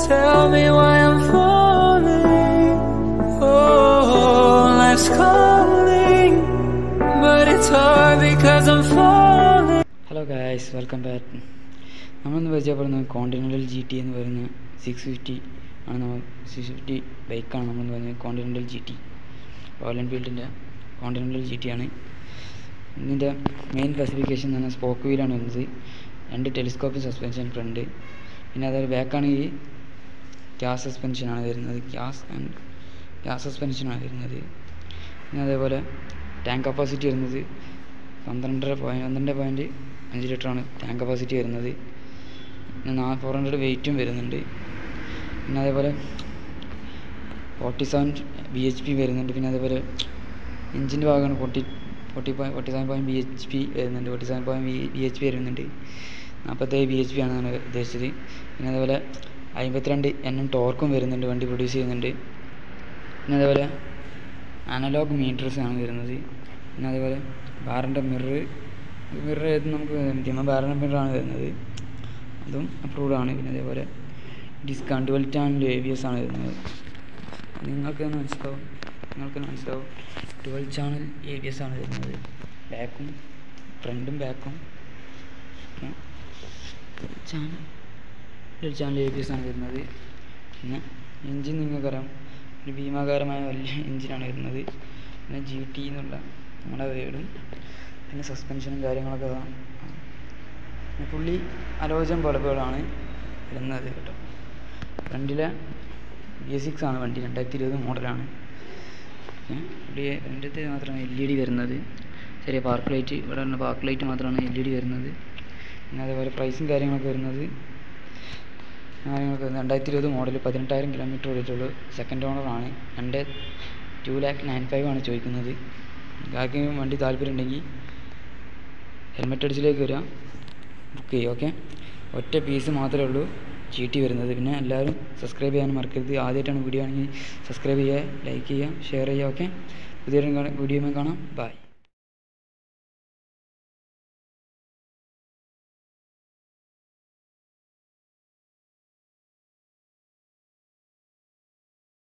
Tell me why I'm falling. Oh, life's calling, but it's hard because I'm falling. Hello guys welcome back നമ്മളിന്ന് പരിചയപ്പെടുന്നത് continental G T എന്ന് പറയുന്ന six fifty ആണ് നമ്മൾ six fifty ബൈക്കാണ് നമ്മളെന്ന് പറയുന്നത് കോണ്ടിനെൻ്റൽ ജി ടി റോയൽ എൻഫീൽഡിൻ്റെ കോണ്ടിനെൻ്റൽ ജി ടി ആണ് ഇതിൻ്റെ മെയിൻ സ്പെസിഫിക്കേഷൻ എന്ന് പറഞ്ഞാൽ സ്പോക്ക് വീലാണ് വരുന്നത് രണ്ട് ടെലിസ്കോപ്പിക് സസ്പെൻഷൻ ഫ്രണ്ട് പിന്നെ അതായത് ബാക്കാണെങ്കിൽ ഗ്യാസ് സസ്പെൻഷനാണ് വരുന്നത് ഗ്യാസ് ആൻഡ് ഗ്യാസ് സസ്പെൻഷനാണ് വരുന്നത് പിന്നെ അതേപോലെ ടാങ്ക് കപ്പാസിറ്റി വരുന്നത് പന്ത്രണ്ടര പോയിൻറ്റ് പന്ത്രണ്ട് പോയിൻറ്റ് അഞ്ച് ലിറ്ററാണ് ടാങ്ക് കപ്പാസിറ്റി വരുന്നത് പിന്നെ നാ ഫോർ ഹൺഡ്രഡ് വെയിറ്റും വരുന്നുണ്ട് പിന്നെ അതേപോലെ forty seven B H P വരുന്നുണ്ട് പിന്നെ അതേപോലെ എഞ്ചിൻ്റെ ഭാഗമാണ് forty forty point forty seven point B H P വരുന്നുണ്ട് forty seven point B H P വരുന്നുണ്ട് നാൽപ്പത്തേഴ് ബി എച്ച് പി ആണ് ഞാൻ ഉദ്ദേശിച്ചത് പിന്നെ അതേപോലെ അമ്പത്തിരണ്ട് എൻ എം ടോർക്കും വരുന്നുണ്ട് വണ്ടി പ്രൊഡ്യൂസ് ചെയ്യുന്നുണ്ട് പിന്നെ അതേപോലെ അനലോഗ് മീറ്റേഴ്സ് ആണ് വരുന്നത് പിന്നെ അതേപോലെ ബാറിൻ്റെ മിറർ മിറർ ഏത് നമുക്ക് മധ്യമ ബാറിൻ്റെ മിററാണ് വരുന്നത് അതും അപ്രൂവ്ഡ് ആണ് പിന്നെ അതേപോലെ discount twelve and A B S ആണ് വരുന്നത് നിങ്ങൾക്ക് മനസ്സിലാവും നിങ്ങൾക്ക് മനസ്സിലാവും twelve channel A B S ആണ് വരുന്നത് ബാക്കും ഫ്രണ്ടും ബാക്കും channel twelve channel A B S ആണ് വരുന്നത് പിന്നെ എൻജിൻ നിങ്ങൾക്കറിയാം ഒരു ഭീമാകാരമായ വലിയ എൻജിനാണ് വരുന്നത് പിന്നെ ജി ടി എന്നുള്ള നമ്മുടെ വേർഡും പിന്നെ സസ്പെൻഷനും കാര്യങ്ങളൊക്കെ അതാണ് പിന്നെ പുള്ളി അലോചം ബൾബുകളാണ് വരുന്നത് കേട്ടോ ഫ്രണ്ടിലെ ബി എസ് സിക്സ് ആണ് വണ്ടി രണ്ടായിരത്തി ഇരുപത് മോഡലാണ് പുള്ളി ഫ്രണ്ടിലത്തെ മാത്രമാണ് എൽ ഇ ഡി വരുന്നത് ചെറിയ പാർക്ക് ലൈറ്റ് ഇവിടെ ഉള്ള പാർക്ക് ലൈറ്റ് മാത്രമാണ് എൽ ഇ ഡി വരുന്നത് പിന്നെ അതേപോലെ പ്രൈസും കാര്യങ്ങളൊക്കെ വരുന്നത് കാര്യങ്ങളൊക്കെ രണ്ടായിരത്തി ഇരുപത് മോഡൽ പതിനെട്ടായിരം കിലോമീറ്റർ ഓടിയിട്ടുള്ളൂ സെക്കൻഡ് ഓണറാണ് രണ്ട് ടു ലാക്ക് നയൻ ഫൈവ് ആണ് ചോദിക്കുന്നത് ആർക്കെങ്കിലും വണ്ടി താല്പര്യം ഉണ്ടെങ്കിൽ ഹെൽമെറ്റ് അടിച്ചിലേക്ക് വരിക ബുക്ക് ചെയ്യുക ഓക്കെ ഒറ്റ പീസ് മാത്രമേ ഉള്ളൂ ജി ടി വരുന്നത് പിന്നെ എല്ലാവരും സബ്സ്ക്രൈബ് ചെയ്യാനും മറക്കരുത് ആദ്യമായിട്ടാണ് വീഡിയോ ആണെങ്കിൽ സബ്സ്ക്രൈബ് ചെയ്യുക ലൈക്ക് ചെയ്യുക ഷെയർ ചെയ്യുക ഓക്കെ പുതിയൊരു വീഡിയോ കാണാം ബൈ